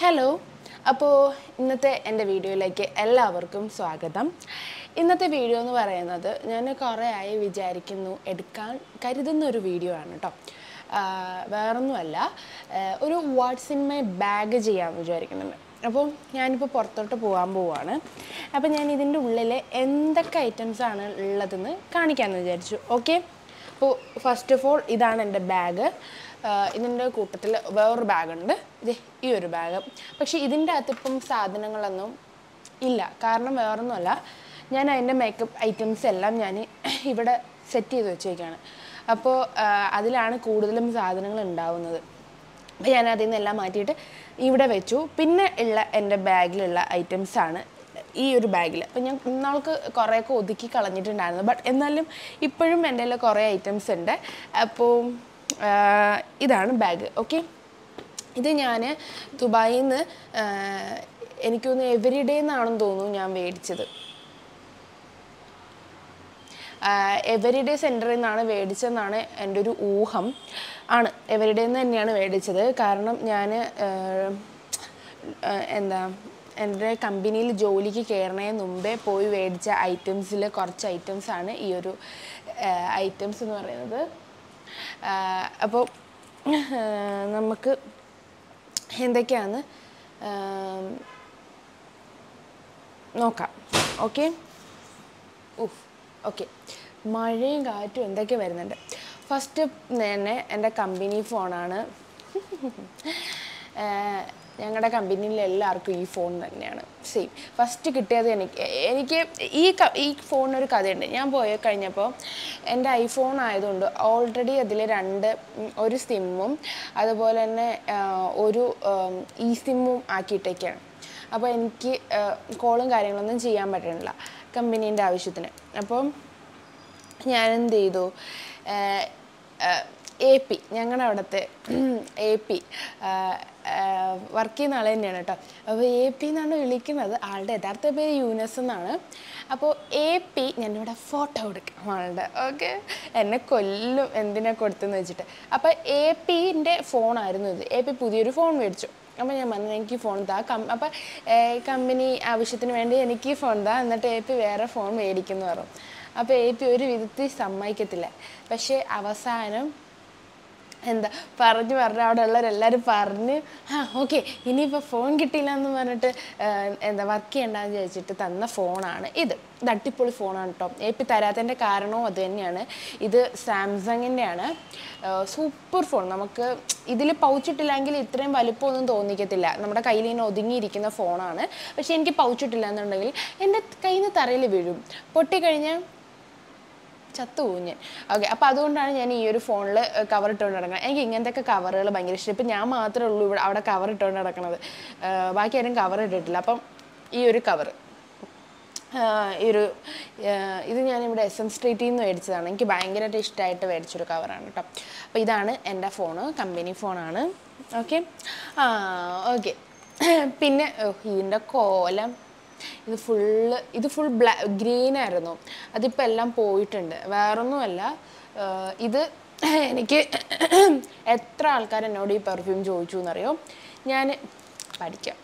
Hello അപ്പോൾ ഇന്നത്തെ എൻ്റെ വീഡിയോയിലേക്ക് എല്ലാവർക്കും സ്വാഗതം ഇന്നത്തെ വീഡിയോ എന്ന് പറയുന്നത് ഞാൻ കുറേ ആയി വിചാരിക്കുന്നു എടുക്കാൻ കരുതുന്ന ഒരു വീഡിയോ ആണ് കേട്ടോ വേറൊന്നുമല്ല ആഹ് ഒരു വാട്സ് ഇൻ മൈ ബാഗ് ചെയ്യാമെന്ന് വിചാരിക്കുന്നുണ്ട് അപ്പോൾ ഞാനിപ്പോൾ പുറത്തോട്ട് പോകാൻ പോവാണ് അപ്പോൾ ഞാൻ ഇതിൻ്റെ ഉള്ളിൽ എന്തൊക്കെ ഐറ്റംസ് ആണ് ഉള്ളതെന്ന് കാണിക്കാമെന്ന് വിചാരിച്ചു ഓക്കെ അപ്പോൾ ഫസ്റ്റ് ഓഫ് ഓൾ ഇതാണ് എൻ്റെ ബാഗ് ഇതിൻ്റെ കൂട്ടത്തിൽ വേറൊരു ബാഗുണ്ട് ഇത് ഈ ഒരു ബാഗ് പക്ഷേ ഇതിൻ്റെ അകത്ത് ഇപ്പം സാധനങ്ങളൊന്നും ഇല്ല കാരണം വേറൊന്നുമല്ല ഞാൻ അതിൻ്റെ മേക്കപ്പ് ഐറ്റംസ് എല്ലാം ഞാൻ ഇവിടെ സെറ്റ് ചെയ്ത് വെച്ചേക്കാണ് അപ്പോൾ അതിലാണ് കൂടുതലും സാധനങ്ങൾ ഉണ്ടാവുന്നത് അപ്പോൾ ഞാൻ അതിൽ നിന്നെല്ലാം മാറ്റിയിട്ട് ഇവിടെ വെച്ചു പിന്നെ ഉള്ള എൻ്റെ ബാഗിലുള്ള ഐറ്റംസാണ് ഈ ഒരു ബാഗിൽ അപ്പം ഞാൻ ഇന്നാൾക്ക് കുറേയൊക്കെ ഒതുക്കി കളഞ്ഞിട്ടുണ്ടായിരുന്നു ബട്ട് എന്നാലും ഇപ്പോഴും എൻ്റെ കയ്യിൽ കുറേ ഐറ്റംസ് ഉണ്ട് അപ്പോൾ ഇതാണ് ബാഗ് ഓക്കെ ഇത് ഞാൻ ദുബായിൽ നിന്ന് എനിക്ക് തോന്നുന്നു എവരി ഡേ എന്നാണെന്ന് തോന്നുന്നു ഞാൻ മേടിച്ചത് എവരിഡേ സെൻറ്ററിൽ നിന്നാണ് മേടിച്ചതെന്നാണ് എൻ്റെ ഒരു ഊഹം ആണ് എവരിഡേ നിന്ന് തന്നെയാണ് മേടിച്ചത് കാരണം ഞാൻ എന്താ എൻ്റെ കമ്പനിയിൽ ജോലിക്ക് കയറണതിന് മുമ്പേ പോയി മേടിച്ച ഐറ്റംസിൽ കുറച്ച് ഐറ്റംസാണ് ഈ ഒരു ഐറ്റംസ് എന്ന് പറയുന്നത് അപ്പോൾ നമുക്ക് എന്തൊക്കെയാന്ന് നോക്കാം ഓക്കെ ഉഫ് ഓക്കെ മഴയും കാറ്റും എന്തൊക്കെ വരുന്നുണ്ട് ഫസ്റ്റ് തന്നെ എൻ്റെ കമ്പനി ഫോണാണ് ഞങ്ങളുടെ കമ്പനിയിൽ എല്ലാവർക്കും ഈ ഫോൺ തന്നെയാണ് സെയിം ഫസ്റ്റ് കിട്ടിയത് എനിക്ക് എനിക്ക് ഈ ക ഈ ഫോണിനൊരു കഥയുണ്ട് ഞാൻ പോയി കഴിഞ്ഞപ്പോൾ എൻ്റെ ഐഫോൺ ആയതുകൊണ്ട് ഓൾറെഡി അതിൽ രണ്ട് ഉം, ഒരു സിമ്മും അതുപോലെ തന്നെ ആ, ഒരു ഇ സിമ്മും ആക്കിയിട്ടൊക്കെയാണ് അപ്പോൾ എനിക്ക് കോളും കാര്യങ്ങളൊന്നും ചെയ്യാൻ പറ്റണില്ല കമ്പനീൻ്റെ ആവശ്യത്തിന് അപ്പം ഞാൻ എന്ത് ചെയ്തു എ പി ഞങ്ങളുടെ അവിടുത്തെ എ പി വർക്ക് ചെയ്യുന്ന ആൾ തന്നെയാണ് കേട്ടോ അപ്പോൾ എ പി എന്നാണ് വിളിക്കുന്നത് ആളുടെ യഥാർത്ഥ പേര് യൂനസ് എന്നാണ് അപ്പോൾ എ പി ഞാനിവിടെ ഫോട്ടോ എടുക്കാം ആളുടെ ഓക്കെ എന്നെ കൊല്ലും എന്തിനാ കൊടുത്തെന്ന് വെച്ചിട്ട് അപ്പോൾ എ പിൻ്റെ ഫോണായിരുന്നു ഇത് എ പി പുതിയൊരു ഫോൺ മേടിച്ചു അപ്പോൾ ഞാൻ പറഞ്ഞു എനിക്ക് ഫോൺ താ കം അപ്പോൾ കമ്പനി ആവശ്യത്തിന് വേണ്ടി എനിക്ക് ഫോൺ താ എന്നിട്ട് എ പി വേറെ ഫോൺ മേടിക്കുന്നു പറഞ്ഞു അപ്പോൾ എ പി ഒരു വിധത്തിൽ സമ്മതിക്കത്തില്ല പക്ഷേ അവസാനം എന്താ പറഞ്ഞു പറഞ്ഞ് അവിടെ ഉള്ളവരെല്ലാവരും പറഞ്ഞ് ആ ഓക്കെ ഇനിയിപ്പോൾ ഫോൺ കിട്ടിയില്ല എന്ന് പറഞ്ഞിട്ട് ആ, എന്താ വർക്ക് ചെയ്യണ്ടെന്ന് ചോദിച്ചിട്ട് തന്ന ഫോണാണ് ഇത് ഇത് അടിപൊളി ഫോണാണ് കേട്ടോ എ പി തരാത്തതിൻ്റെ കാരണവും അത് തന്നെയാണ് ഇത് സാംസങ്ങിൻ്റെയാണ് സൂപ്പർ ഫോൺ നമുക്ക് ഇതിൽ പൗച്ചിട്ടില്ലെങ്കിൽ ഇത്രയും വലുപ്പമൊന്നും തോന്നിക്കത്തില്ല നമ്മുടെ കയ്യിൽ ഇങ്ങനെ ഒതുങ്ങിയിരിക്കുന്ന ഫോണാണ് പക്ഷേ എനിക്ക് പൗച്ചിട്ടില്ല എന്നുണ്ടെങ്കിൽ എൻ്റെ കയ്യിൽ നിന്ന് തറയിൽ വീഴും പൊട്ടിക്കഴിഞ്ഞാൽ ചത്തുപോകും ഞാൻ ഓക്കെ അപ്പോൾ അതുകൊണ്ടാണ് ഞാൻ ഈ ഒരു ഫോണിൽ കവർ ഇട്ടുകൊണ്ട് നടക്കുന്നത് എനിക്ക് ഇങ്ങനത്തെ കവറുകൾ ഭയങ്കര ഇഷ്ടം ഇപ്പം ഞാൻ മാത്രമേ ഉള്ളൂ ഇവിടെ അവിടെ കവർ ഇട്ടുകൊണ്ട് നടക്കുന്നത് ആഹ് ബാക്കി ആരും കവർ ഇട്ടിട്ടില്ല അപ്പം ഈ ഒരു കവർ ഈ ഒരു ആഹ് ഇത് ഞാനിവിടെ എസ് എം സ്ട്രീറ്റിൽ നിന്ന് മേടിച്ചതാണ് എനിക്ക് ഭയങ്കരമായിട്ട് ഇഷ്ടമായിട്ട് മേടിച്ചൊരു കവറാണ് കേട്ടോ അപ്പോൾ ഇതാണ് എൻ്റെ ഫോണ് കമ്പനി ഫോണാണ് ഓക്കെ ആ ഓക്കെ പിന്നെ ഓ, ഇതിൻ്റെ കോലം ഇത് ഫുള്ള് ഇത് ഫുൾ ബ്ലാ ഗ്രീൻ ആയിരുന്നു അതിപ്പോൾ എല്ലാം പോയിട്ടുണ്ട് വേറൊന്നുമല്ല ആഹ് ഇത് എനിക്ക് എത്ര ആൾക്കാർ എന്നോട് ഈ പെർഫ്യൂം ചോദിച്ചു എന്നറിയോ ഞാൻ പഠിക്കാം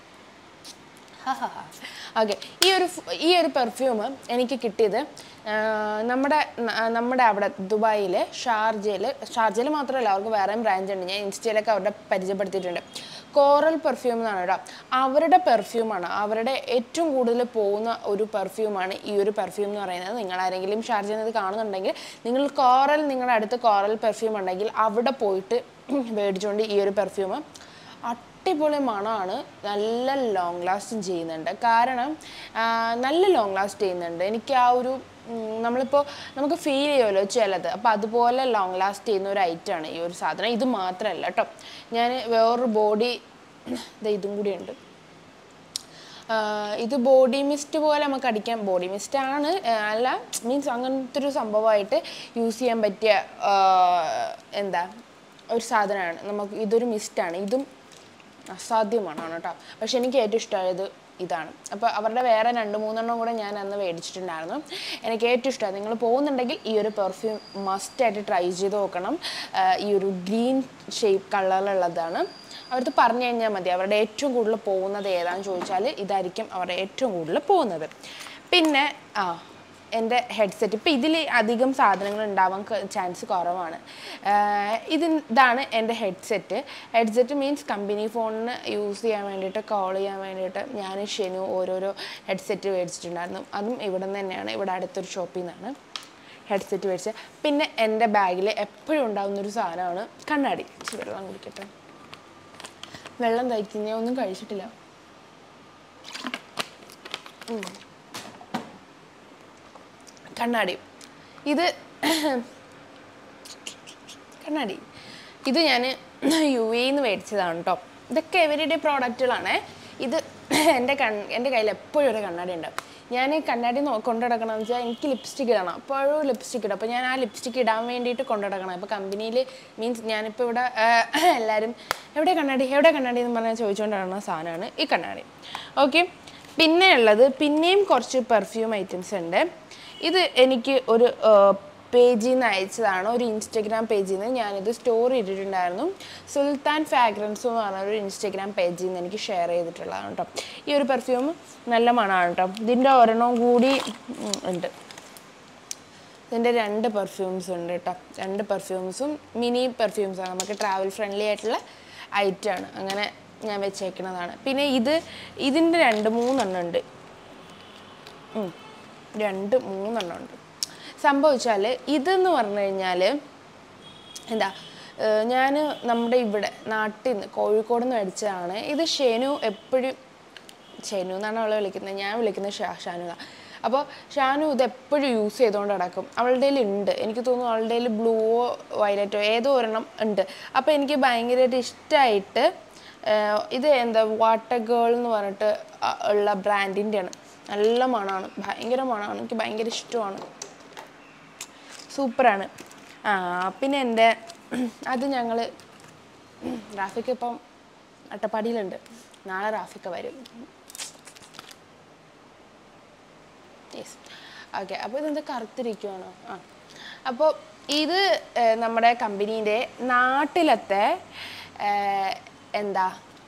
ഓക്കെ ഈ ഒരു ഫ്- ഈ ഒരു പെർഫ്യൂം എനിക്ക് കിട്ടിയത് ആ, നമ്മുടെ ന- നമ്മുടെ അവിടെ ദുബായിൽ ഷാർജയിൽ ഷാർജയിൽ മാത്രമല്ല അവർക്ക് വേറെയും ബ്രാഞ്ച് ഉണ്ട് ഞാൻ ഇൻസ്റ്റയിലൊക്കെ അവരുടെ പരിചയപ്പെടുത്തിയിട്ടുണ്ട് കോറൽ പെർഫ്യൂം എന്നാണ് കേട്ടോ അവരുടെ പെർഫ്യൂമാണ് അവരുടെ ഏറ്റവും കൂടുതൽ പോകുന്ന ഒരു പെർഫ്യൂമാണ് ഈ ഒരു പെർഫ്യൂം എന്ന് പറയുന്നത് നിങ്ങൾ ആരെങ്കിലും ഷാർജയിൽ നിന്ന് ഇത് കാണുന്നുണ്ടെങ്കിൽ നിങ്ങൾ കോറൽ നിങ്ങളുടെ അടുത്ത് കോറൽ പെർഫ്യൂം ഉണ്ടെങ്കിൽ അവിടെ പോയിട്ട് മേടിച്ചുകൊണ്ട് ഈ ഒരു പെർഫ്യൂം അടിപൊളി മണമാണ് നല്ല ലോങ് ലാസ്റ്റും ചെയ്യുന്നുണ്ട് കാരണം ആ, നല്ല ലോങ് ലാസ്റ്റ് ചെയ്യുന്നുണ്ട് എനിക്ക് ആ ഒരു ഉം, നമ്മളിപ്പോൾ നമുക്ക് ഫീൽ ചെയ്യുമല്ലോ ചിലത് അപ്പോൾ അതുപോലെ ലോങ് ലാസ്റ്റ് ചെയ്യുന്ന ഒരു ഐറ്റമാണ് ഈ ഒരു സാധനം ഇത് മാത്രമല്ല കേട്ടോ ഞാൻ വേറൊരു ബോഡി ഇതും കൂടിയുണ്ട് ആഹ് ഇത് ബോഡി മിസ്റ്റ് പോലെ നമുക്ക് അടിക്കാൻ ബോഡി മിസ്റ്റ് ആണ് ആഹ് അല്ല മീൻസ് അങ്ങനത്തെ ഒരു സംഭവമായിട്ട് യൂസ് ചെയ്യാൻ പറ്റിയ ആഹ് എന്താ ഒരു സാധനമാണ് നമുക്ക് ഇതൊരു മിസ്റ്റാണ് ഇതും അസാധ്യമാണ് കേട്ടോ പക്ഷെ എനിക്ക് ഏറ്റവും ഇഷ്ടമായത് ഇതാണ് അപ്പോൾ അവരുടെ വേറെ രണ്ട് മൂന്നെണ്ണം കൂടെ ഞാൻ അന്ന് മേടിച്ചിട്ടുണ്ടായിരുന്നു എനിക്ക് ഏറ്റവും ഇഷ്ടമാണ് നിങ്ങൾ പോകുന്നുണ്ടെങ്കിൽ ഈ ഒരു പെർഫ്യൂം മസ്റ്റായിട്ട് ട്രൈ ചെയ്ത് നോക്കണം ആഹ് ഈ ഒരു ഗ്രീൻ ഷേപ്പ് കളറിലുള്ളതാണ് അവർക്ക് പറഞ്ഞു കഴിഞ്ഞാൽ മതി അവരുടെ ഏറ്റവും കൂടുതൽ പോകുന്നത് ഏതാണെന്ന് ചോദിച്ചാൽ ഇതായിരിക്കും അവരുടെ ഏറ്റവും കൂടുതൽ പോകുന്നത് പിന്നെ ആ എൻ്റെ ഹെഡ്സെറ്റ് ഇപ്പം ഇതിൽ അധികം സാധനങ്ങൾ ഉണ്ടാവാൻ ചാൻസ് കുറവാണ് ആഹ് ഇത് ഇതാണ് എൻ്റെ ഹെഡ്സെറ്റ് ഹെഡ്സെറ്റ് മീൻസ് കമ്പനി ഫോണിന് യൂസ് ചെയ്യാൻ വേണ്ടിയിട്ട് കോൾ ചെയ്യാൻ വേണ്ടിയിട്ട് ഞാൻ ഷെനു ഓരോരോ ഹെഡ്സെറ്റ് മേടിച്ചിട്ടുണ്ടായിരുന്നു അതും ഇവിടെ നിന്ന് തന്നെയാണ് ഇവിടെ അടുത്തൊരു ഷോപ്പിൽ നിന്നാണ് ഹെഡ്സെറ്റ് മേടിച്ചത് പിന്നെ എൻ്റെ ബാഗിൽ എപ്പോഴും ഉണ്ടാകുന്നൊരു സാധനമാണ് കണ്ണാടി ഇച്ചിരി വെള്ളം കുടിക്കട്ടെ വെള്ളം തയ്ക്കുന്ന ഞാൻ ഒന്നും കഴിച്ചിട്ടില്ല ഉം. കണ്ണാടി ഇത് കണ്ണാടി ഇത് ഞാൻ യു എന്ന് മേടിച്ചതാണ് കേട്ടോ ഇതൊക്കെ എവരിഡേ പ്രോഡക്റ്റുകളാണ് ഇത് എൻ്റെ കൺ എൻ്റെ കയ്യിൽ എപ്പോഴും ഒരു കണ്ണാടി ഉണ്ട് ഞാൻ കണ്ണാടി നോ കൊണ്ടു നടക്കണമെന്ന് വെച്ചാൽ എനിക്ക് ലിപ്സ്റ്റിക് ഇടണം എപ്പോഴും ലിപ്സ്റ്റിക് ഇടും അപ്പോൾ ഞാൻ ആ ലിപ്സ്റ്റിക് ഇടാൻ വേണ്ടിയിട്ട് കൊണ്ടു നടക്കണം അപ്പോൾ കമ്പനിയിൽ മീൻസ് ഞാനിപ്പോൾ ഇവിടെ ആ, എല്ലാവരും എവിടെ കണ്ണാടി എവിടെ കണ്ണാടി എന്ന് പറഞ്ഞാൽ ചോദിച്ചുകൊണ്ട് നടക്കുന്ന സാധനമാണ് ഈ കണ്ണാടി ഓക്കെ പിന്നെ ഉള്ളത് പിന്നെയും കുറച്ച് പെർഫ്യൂം ഐറ്റംസ് ഉണ്ട് ഇത് എനിക്ക് ഒരു പേജിൽ നിന്ന് അയച്ചതാണ് ഒരു ഇൻസ്റ്റഗ്രാം പേജിൽ നിന്ന് ഞാനിത് സ്റ്റോറി ഇട്ടിട്ടുണ്ടായിരുന്നു സുൽത്താൻ ഫ്രാഗ്രൻസ് എന്ന് പറഞ്ഞ ഒരു ഇൻസ്റ്റഗ്രാം പേജിൽ നിന്ന് എനിക്ക് ഷെയർ ചെയ്തിട്ടുള്ളതാണ് കേട്ടോ ഈ ഒരു പെർഫ്യൂം നല്ല മണമാണ് കേട്ടോ ഇതിൻ്റെ ഒരെണ്ണം കൂടി ഉം, ഉണ്ട് ഇതിൻ്റെ രണ്ട് പെർഫ്യൂംസ് ഉണ്ട് കേട്ടോ രണ്ട് പെർഫ്യൂംസും മിനി പെർഫ്യൂംസാണ് നമുക്ക് ട്രാവൽ ഫ്രണ്ട്ലി ആയിട്ടുള്ള ഐറ്റമാണ് അങ്ങനെ ഞാൻ വെച്ചേക്കുന്നതാണ് പിന്നെ ഇത് ഇതിൻ്റെ രണ്ട് മൂന്നെണ്ണം ഉണ്ട് ഉം. രണ്ട് മൂന്നെണ്ണം ഉണ്ട് സംഭവിച്ചാൽ ഇതെന്ന് പറഞ്ഞു കഴിഞ്ഞാൽ എന്താ ഞാൻ നമ്മുടെ ഇവിടെ നാട്ടിൽ നിന്ന് കോഴിക്കോട് നിന്ന് മേടിച്ചതാണ് ഇത് ഷെനു എപ്പോഴും ഷെനു എന്നാണ് അവളെ വിളിക്കുന്നത് ഞാൻ വിളിക്കുന്നത് ഷാ ഷാനു അപ്പോൾ ഷാനു ഇത് എപ്പോഴും യൂസ് ചെയ്തുകൊണ്ട് നടക്കും അവളുടെ കയ്യിൽ ഉണ്ട് എനിക്ക് തോന്നുന്നു അവളുടെ കയ്യിൽ ബ്ലൂവോ വയലറ്റോ ഏതോ ഒരെണ്ണം ഉണ്ട് അപ്പോൾ എനിക്ക് ഭയങ്കരമായിട്ട് ഇഷ്ടമായിട്ട് ഇത് എന്താ വാട്ടർ ഗേൾ എന്ന് പറഞ്ഞിട്ട് ആ, ഉള്ള ബ്രാൻഡിൻ്റെയാണ് നല്ല മണമാണ് ഭയങ്കര മണമാണ് എനിക്ക് ഭയങ്കര ഇഷ്ടമാണ് സൂപ്പറാണ് ആ പിന്നെ എൻ്റെ അത് ഞങ്ങൾ റാഫിക്ക് ഇപ്പം അട്ടപ്പാടിയിലുണ്ട് നാളെ റാഫിക്ക വരും യെസ് ഓക്കെ അപ്പോൾ ഇതെന്താ കറുത്തിരിക്കുവാണോ ആ അപ്പോൾ ഇത് ഏർ, നമ്മുടെ കമ്പനീൻ്റെ നാട്ടിലത്തെ ഏർ, എന്താ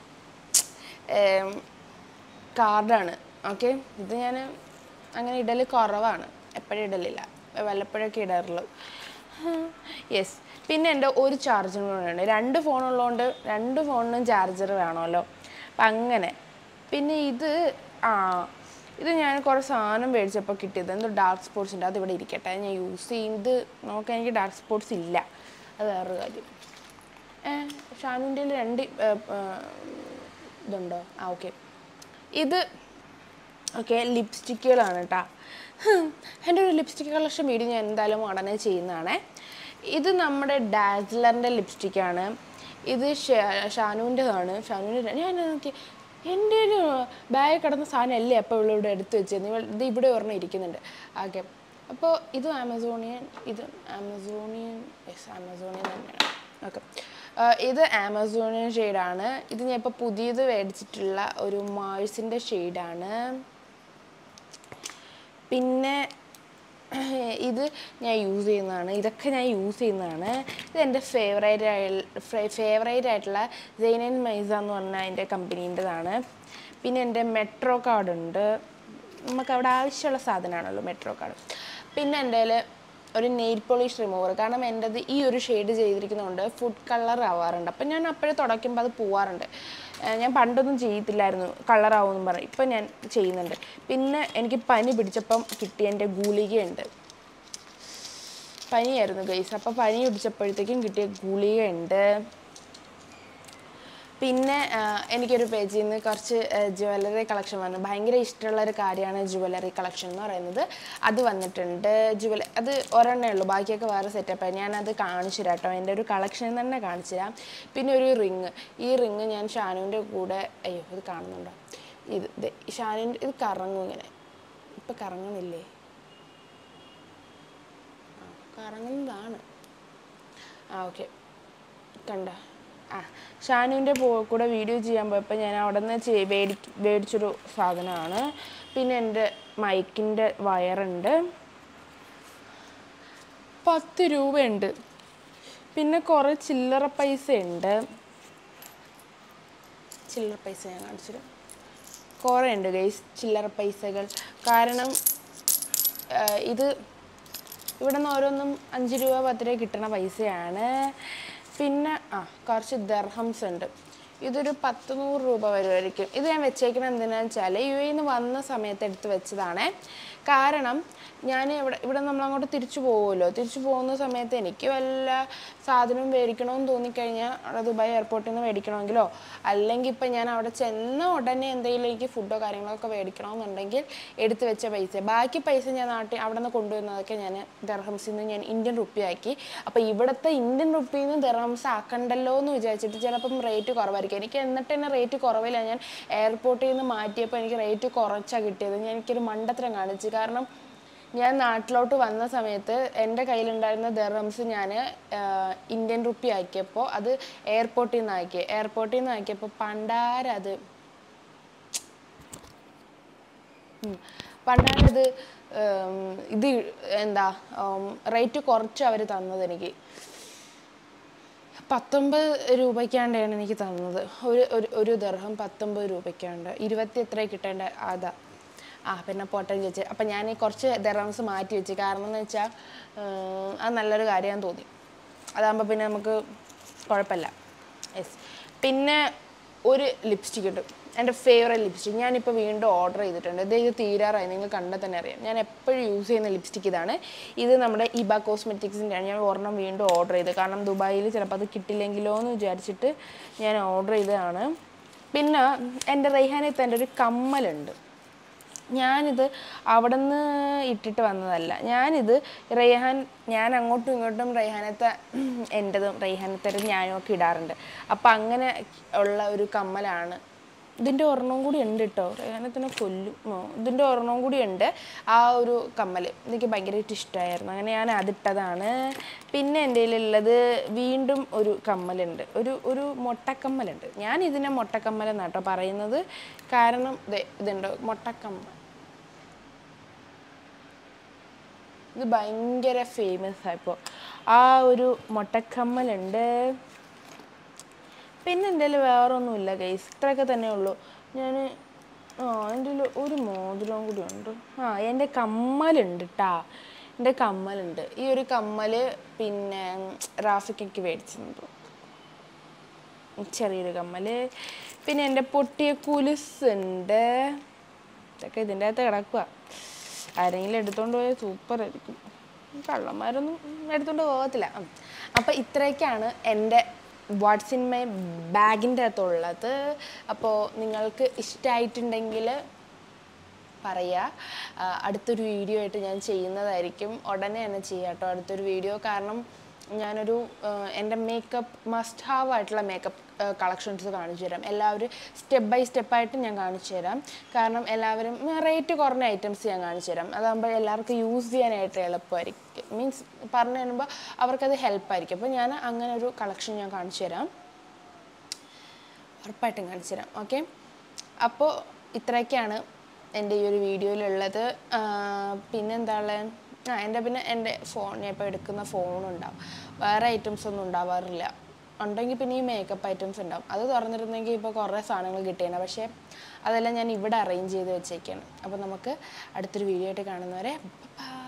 കാർഡാണ് ഓക്കെ ഇത് ഞാൻ അങ്ങനെ ഇടൽ കുറവാണ് എപ്പോഴും ഇടലില്ല വല്ലപ്പോഴൊക്കെ ഇടാറുള്ളൂ യെസ് പിന്നെ എൻ്റെ ഒരു ചാർജർ കൂടെ രണ്ട് ഫോണുള്ളതുകൊണ്ട് രണ്ട് ഫോണിനും ചാർജർ വേണമല്ലോ അപ്പം അങ്ങനെ പിന്നെ ഇത് ആ ഇത് ഞാൻ കുറേ സാധനം മേടിച്ചപ്പോൾ കിട്ടിയത് എന്തോ ഡാർക്ക് സ്പോട്ട്സ് ഉണ്ട് അത് ഇവിടെ ഇരിക്കട്ടെ ഞാൻ യൂസ് ചെയ്യുന്നത് നോക്കാൻ എനിക്ക് ഡാർക്ക് സ്പോട്ട്സ് ഇല്ല അത് വേറൊരു കാര്യം ഷാനുൻ്റെ രണ്ട് ഏ, ഏ, ഇതുണ്ടോ ആ ഓക്കെ ഇത് ഓക്കെ ലിപ്സ്റ്റിക്കുകളാണ് കേട്ടോ എൻ്റെ ഒരു ലിപ്സ്റ്റിക് കളക്ഷൻ വീഡിയോ ഞാൻ എന്തായാലും ഉടനെ ചെയ്യുന്നതാണേ ഇത് നമ്മുടെ ഡാസ്ലറിൻ്റെ ലിപ്സ്റ്റിക്കാണ് ഇത് ഷാ- ഷാനുവിൻ്റെതാണ് ഷാനുവിൻ്റെ ഞാൻ നോക്കി എൻ്റെ ഒരു ബാഗ് കിടന്ന സാധനം അല്ലേ അപ്പോൾ ഇവിടെ എടുത്ത് വെച്ചത് ഇത് ഇവിടെ ഒരെണ്ണം ഇരിക്കുന്നുണ്ട് ഓക്കെ അപ്പോൾ ഇത് ആമസോണിയൻ ഇത് ആമസോണിയൻ യെസ് ആമസോണിയൻ തന്നെയാണ് ഓക്കെ ഇത് ആമസോണിയൻ ഷെയ്ഡാണ് ഇത് ഞാൻ ഇപ്പോൾ പുതിയത് മേടിച്ചിട്ടുള്ള ഒരു മാഴ്സിൻ്റെ ഷെയ്ഡാണ് പിന്നെ ഇത് ഞാൻ യൂസ് ചെയ്യുന്നതാണ് ഇതൊക്കെ ഞാൻ യൂസ് ചെയ്യുന്നതാണ് ഇത് എൻ്റെ ഫേവറേറ്റ് ഫേവറേറ്റ് ആയിട്ടുള്ള ജെയിനൻ മൈസ എന്ന് പറഞ്ഞ എൻ്റെ കമ്പനീൻ്റെതാണ് പിന്നെ എൻ്റെ മെട്രോ കാർഡ് ഉണ്ട് നമുക്ക് അവിടെ ആവശ്യമുള്ള സാധനമാണല്ലോ മെട്രോ കാർഡ് പിന്നെ എൻ്റെ കയ്യിൽ ഒരു നെയിൽ പോളിഷ് റിമൂവർ കാരണം എൻ്റെത് ഈ ഒരു ഷെയ്ഡ് ചെയ്തിരിക്കുന്നതുകൊണ്ട് ഫുഡ് കളർ ആവാറുണ്ട് അപ്പം ഞാൻ അപ്പോഴേ തുടയ്ക്കുമ്പോൾ അത് പോവാറുണ്ട് ഏഹ് ഞാൻ പണ്ടൊന്നും ചെയ്യത്തില്ലായിരുന്നു കളറാവുമെന്നും പറഞ്ഞു ഇപ്പം ഞാൻ ചെയ്യുന്നുണ്ട് പിന്നെ എനിക്ക് പനി പിടിച്ചപ്പം കിട്ടിയ എൻ്റെ ഗുളികയുണ്ട് പനിയായിരുന്നു ഗൈസ് അപ്പോൾ പനി പിടിച്ചപ്പോഴത്തേക്കും കിട്ടിയ ഗുളികയുണ്ട് പിന്നെ ആ, എനിക്കൊരു പേജിൽ നിന്ന് കുറച്ച് ജുവലറി കളക്ഷൻ വന്നു ഭയങ്കര ഇഷ്ടമുള്ള ഒരു കാര്യമാണ് ജുവലറി കളക്ഷൻ എന്ന് പറയുന്നത് അത് വന്നിട്ടുണ്ട് ജുവല അത് ഒരെണ്ണേ ഉള്ളൂ ബാക്കിയൊക്കെ വേറെ സെറ്റപ്പ് ഞാനത് കാണിച്ചു തരാം കേട്ടോ എൻ്റെ ഒരു കളക്ഷൻ തന്നെ കാണിച്ചു തരാം പിന്നെ ഒരു റിങ് ഈ റിങ് ഞാൻ ഷാനുവിൻ്റെ കൂടെ അയ്യോ ഇത് കാണുന്നുണ്ടോ ഇത് ഇത് ഷാനുവിൻ്റെ ഇത് കറങ്ങും ഇങ്ങനെ ഇപ്പം കറങ്ങുന്നില്ലേ ആ കറങ്ങുന്നതാണ് ആ ഓക്കെ കണ്ട ആ ഷാനുവിൻ്റെ പോ കൂടെ വീഡിയോ ചെയ്യാൻ പോയപ്പോൾ ഞാൻ അവിടെ നിന്ന് മേടി മേടിച്ചൊരു സാധനമാണ് പിന്നെ എൻ്റെ മൈക്കിൻ്റെ വയറുണ്ട് പത്ത് രൂപയുണ്ട് പിന്നെ കുറേ ചില്ലറ പൈസ ഉണ്ട് ചില്ലറ പൈസ ഞാൻ കാണിച്ചു തരാം കുറേ ഉണ്ട് ഗൈസ് ചില്ലറ പൈസകൾ കാരണം ആ, ഇത് ഇവിടെ നിന്ന് ഓരോന്നും അഞ്ച് രൂപ പത്ത് രൂപ കിട്ടുന്ന പൈസയാണ് പിന്നെ ആ കുറച്ച് ദർഹംസ് ഉണ്ട് ഇതൊരു പത്ത് നൂറ് രൂപ വരുമായിരിക്കും ഇത് ഞാൻ വെച്ചേക്കുന്നത് എന്തിനാന്ന് വെച്ചാൽ യു എയിൽ നിന്ന് വന്ന സമയത്ത് എടുത്ത് വെച്ചതാണ് കാരണം ഞാൻ ഇവിടെ ഇവിടെ നമ്മൾ അങ്ങോട്ട് തിരിച്ചു പോകുമല്ലോ തിരിച്ചു പോകുന്ന സമയത്ത് എനിക്ക് വല്ല സാധനവും മേടിക്കണമെന്ന് തോന്നിക്കഴിഞ്ഞാൽ അവിടെ ദുബായ് എയർപോർട്ടിൽ നിന്ന് മേടിക്കണമെങ്കിലോ അല്ലെങ്കിൽ ഇപ്പം ഞാൻ അവിടെ ചെന്ന ഉടനെ എന്തെങ്കിലും എനിക്ക് ഫുഡോ കാര്യങ്ങളൊക്കെ മേടിക്കണമെന്നുണ്ടെങ്കിൽ എടുത്ത് വെച്ച പൈസ ബാക്കി പൈസ ഞാൻ നാട്ടിൽ അവിടെ നിന്ന് കൊണ്ടുവരുന്നതൊക്കെ ഞാൻ ദർഹംസിൽ നിന്ന് ഞാൻ ഇന്ത്യൻ റുപ്പി ആക്കി അപ്പോൾ ഇവിടുത്തെ ഇന്ത്യൻ റുപ്പിയിൽ നിന്ന് ദർഹംസ് ആക്കണ്ടല്ലോ എന്ന് വിചാരിച്ചിട്ട് ചിലപ്പം റേറ്റ് കുറവായിരിക്കും എനിക്ക് എന്നിട്ട് തന്നെ റേറ്റ് കുറവില്ല ഞാൻ എയർപോർട്ടിൽ നിന്ന് മാറ്റിയപ്പോൾ എനിക്ക് റേറ്റ് കുറച്ചാണ് കിട്ടിയത് ഞാൻ എനിക്കൊരു മണ്ടത്തരം കാണിച്ചു കാരണം ഞാൻ നാട്ടിലോട്ട് വന്ന സമയത്ത് എൻ്റെ കയ്യിലുണ്ടായിരുന്ന ദർഹംസ് ഞാൻ ഇന്ത്യൻ റുപ്പി ആക്കിയപ്പോൾ അത് എയർപോർട്ടിൽ നിന്ന് ആക്കി എയർപോർട്ടിൽ നിന്ന് ആക്കിയപ്പോൾ പണ്ടാരത് ഉം. പണ്ടാരത് ഉം, ഇത് എന്താ റേറ്റ് കുറച്ച് അവർ തന്നത് എനിക്ക് പത്തൊമ്പത് രൂപയ്ക്കാണ്ടാണ് എനിക്ക് തന്നത് ഒരു ഒരു ഒരു ദർഹം പത്തൊമ്പത് രൂപയ്ക്കാണ്ട് ഇരുപത്തി എത്ര കിട്ടേണ്ട അതാ ആ പിന്നെ പോട്ടെ ചോദിച്ചു അപ്പം ഞാൻ ഈ കുറച്ച് ദർഹംസ് മാറ്റി വെച്ച് കാരണം എന്ന് വെച്ചാൽ അത് നല്ലൊരു കാര്യമാണെന്ന് തോന്നി അതാകുമ്പോൾ പിന്നെ നമുക്ക് കുഴപ്പമില്ല യെസ് പിന്നെ ഒരു ലിപ്സ്റ്റിക് ഉണ്ട് എൻ്റെ ഫേവറേറ്റ് ലിപ്സ്റ്റിക് ഞാനിപ്പോൾ വീണ്ടും ഓർഡർ ചെയ്തിട്ടുണ്ട് ഇത് ഇത് തീരാറായി നിങ്ങൾ കണ്ടാൽ തന്നെ അറിയാം ഞാൻ എപ്പോഴും യൂസ് ചെയ്യുന്ന ലിപ്സ്റ്റിക് ഇതാണ് ഇത് നമ്മുടെ ഇബ കോസ്മെറ്റിക്സിൻ്റെയാണ് ഞാൻ ഒരെണ്ണം വീണ്ടും ഓർഡർ ചെയ്തത് കാരണം ദുബായിൽ ചിലപ്പോൾ അത് കിട്ടില്ലെങ്കിലോ എന്ന് വിചാരിച്ചിട്ട് ഞാൻ ഓർഡർ ചെയ്തതാണ് പിന്നെ എൻ്റെ റൈഹാനത്ത് എൻ്റെ ഒരു കമ്മലുണ്ട് ഞാനിത് അവിടെ നിന്ന് ഇട്ടിട്ട് വന്നതല്ല ഞാനിത് റൈഹാൻ ഞാൻ അങ്ങോട്ടും ഇങ്ങോട്ടും റൈഹാനത്തെ എൻ്റെതും റൈഹാനത്തെ ഞാനും ഒക്കെ ഇടാറുണ്ട് അപ്പം അങ്ങനെ ഉള്ള ഒരു കമ്മലാണ് ഇതിൻ്റെ ഒരെണ്ണം കൂടി ഉണ്ട് കേട്ടോ റൈഹാനത്തിനെ കൊല്ലും ഓ, ഇതിൻ്റെ ഒരെണ്ണം കൂടി ഉണ്ട് ആ ഒരു കമ്മൽ എനിക്ക് ഭയങ്കരമായിട്ട് ഇഷ്ടമായിരുന്നു അങ്ങനെ ഞാൻ അതിട്ടതാണ് പിന്നെ എൻ്റെ കയ്യിലുള്ളത് വീണ്ടും ഒരു കമ്മലുണ്ട് ഒരു ഒരു മൊട്ടക്കമ്മലുണ്ട് ഞാൻ ഇതിനെ മൊട്ടക്കമ്മൽ എന്നാട്ടോ പറയുന്നത് കാരണം ദേ ഇതുണ്ട് മൊട്ടക്കമ്മൽ ഇത് ഭയങ്കര ഫേമസ് ആയിപ്പോൾ ആ ഒരു മൊട്ടക്കമ്മലുണ്ട് പിന്നെ എൻ്റെ കയ്യിൽ വേറെ ഒന്നുമില്ല ഗൈസ് ഇത്രയൊക്കെ തന്നെ ഉള്ളൂ ഞാൻ ആ എൻ്റെ കയ്യിൽ ഒരു മോതിരവും കൂടി ഉണ്ട് ആ എൻ്റെ കമ്മലുണ്ട് കേട്ടാ എൻ്റെ കമ്മലുണ്ട് ഈ ഒരു കമ്മൽ പിന്നെ റാഫിക്കൊക്കെ മേടിച്ചിട്ടുണ്ട് ചെറിയൊരു കമ്മൽ പിന്നെ എൻ്റെ പൊട്ടിയ കുലുസുണ്ട് ഇതൊക്കെ ഇതിൻ്റെ അകത്ത് കിടക്കുക ആരെങ്കിലും എടുത്തോണ്ട് പോയാൽ സൂപ്പർ ആയിരിക്കും കള്ളന്മാരൊന്നും എടുത്തോണ്ട് പോകത്തില്ല ഉം. അപ്പം ഇത്രയൊക്കെയാണ് എൻ്റെ വാട്സ് ഇൻ മൈ ബാഗിൻ്റെ അകത്തുള്ളത് അപ്പോൾ നിങ്ങൾക്ക് ഇഷ്ടമായിട്ടുണ്ടെങ്കിൽ പറയുക ആ, അടുത്തൊരു വീഡിയോ ആയിട്ട് ഞാൻ ചെയ്യുന്നതായിരിക്കും ഉടനെ തന്നെ ചെയ്യാം കേട്ടോ അടുത്തൊരു വീഡിയോ കാരണം ഞാനൊരു ആ, എൻ്റെ മേക്കപ്പ് മസ്റ്റ് ഹാവ് ആയിട്ടുള്ള മേക്കപ്പ് കളക്ഷൻസ് കാണിച്ചു തരാം എല്ലാവരും സ്റ്റെപ്പ് ബൈ സ്റ്റെപ്പായിട്ട് ഞാൻ കാണിച്ചു തരാം കാരണം എല്ലാവരും റേറ്റ് കുറഞ്ഞ ഐറ്റംസ് ഞാൻ കാണിച്ചു തരാം അതാകുമ്പോൾ എല്ലാവർക്കും യൂസ് ചെയ്യാനായിട്ട് എളുപ്പമായിരിക്കും മീൻസ് പറഞ്ഞു തരുമ്പോൾ അവർക്കത് ഹെൽപ്പായിരിക്കും അപ്പോൾ ഞാൻ അങ്ങനെ ഒരു കളക്ഷൻ ഞാൻ കാണിച്ചു തരാം ഉറപ്പായിട്ടും കാണിച്ചു തരാം ഓക്കെ അപ്പോൾ ഇത്രയൊക്കെയാണ് എൻ്റെ ഈ ഒരു വീഡിയോയിലുള്ളത് പിന്നെന്താണ് ആ എൻ്റെ പിന്നെ എൻ്റെ ഫോൺ ഞാൻ ഇപ്പോൾ എടുക്കുന്ന ഫോണുണ്ടാവും വേറെ ഐറ്റംസ് ഒന്നും ഉണ്ടാവാറില്ല ഉണ്ടെങ്കിൽ പിന്നെ ഈ മേക്കപ്പ് ഐറ്റംസ് ഉണ്ടാവും അത് തുറന്നിരുന്നെങ്കിൽ ഇപ്പോൾ കുറേ സാധനങ്ങൾ കിട്ടിയേനെ പക്ഷേ അതെല്ലാം ഞാൻ ഇവിടെ അറേഞ്ച് ചെയ്ത് വെച്ചേക്കാണ് അപ്പോൾ നമുക്ക് അടുത്തൊരു വീഡിയോ ആയിട്ട് കാണുന്നവരെ ബൈ